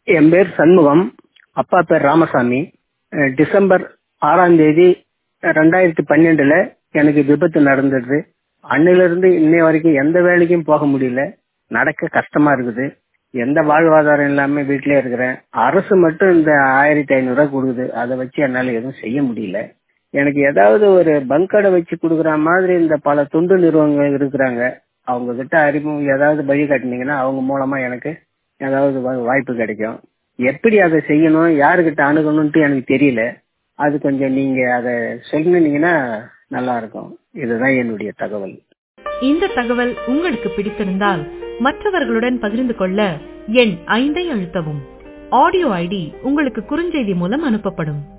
என் பேர் சண்முகம் அப்பா பேர் ராமசாமி அஹ் டிசம்பர் ஆறாம் தேதி ரெண்டாயிரத்தி பன்னெண்டுல எனக்கு விபத்து நடந்தது அன்னிலிருந்து இன்னை வரைக்கும் எந்த வேலைக்கும் போக முடியல நடக்க கஷ்டமா இருக்குது எந்த வாழ்வாதாரம் இல்லாம வீட்டிலே இருக்கிறேன் அரசு மட்டும் இந்த ஆயிரத்தி ஐநூறு ரூபாய் கொடுக்குது அதை வச்சு என்னால எதுவும் செய்ய முடியல எனக்கு ஏதாவது ஒரு பங்கடை வச்சு கொடுக்குற மாதிரி இந்த பல தொண்டு நிறுவனங்கள் இருக்கிறாங்க அவங்க கிட்ட அறிமுகம் ஏதாவது வழி காட்டினீங்கன்னா அவங்க மூலமா எனக்கு ஏதாவது வா- வாய்ப்பு கிடைக்கும் எப்படி அதை செய்யணும் யாருக்கிட்ட அணுகணும்ட்டு எனக்கு தெரியல அது கொஞ்சம் நீங்க அதை சொன்னீங்கன்னா நல்லா இருக்கும் இதுதான் என்னுடைய தகவல் இந்த தகவல் உங்களுக்கு பிடித்திருந்தால் மற்றவர்களுடன் பகிர்ந்து கொள்ள எண் ஐந்தை அழுத்தவும் ஆடியோ ஐடி உங்களுக்கு குறுஞ்செய்தி மூலம் அனுப்பப்படும்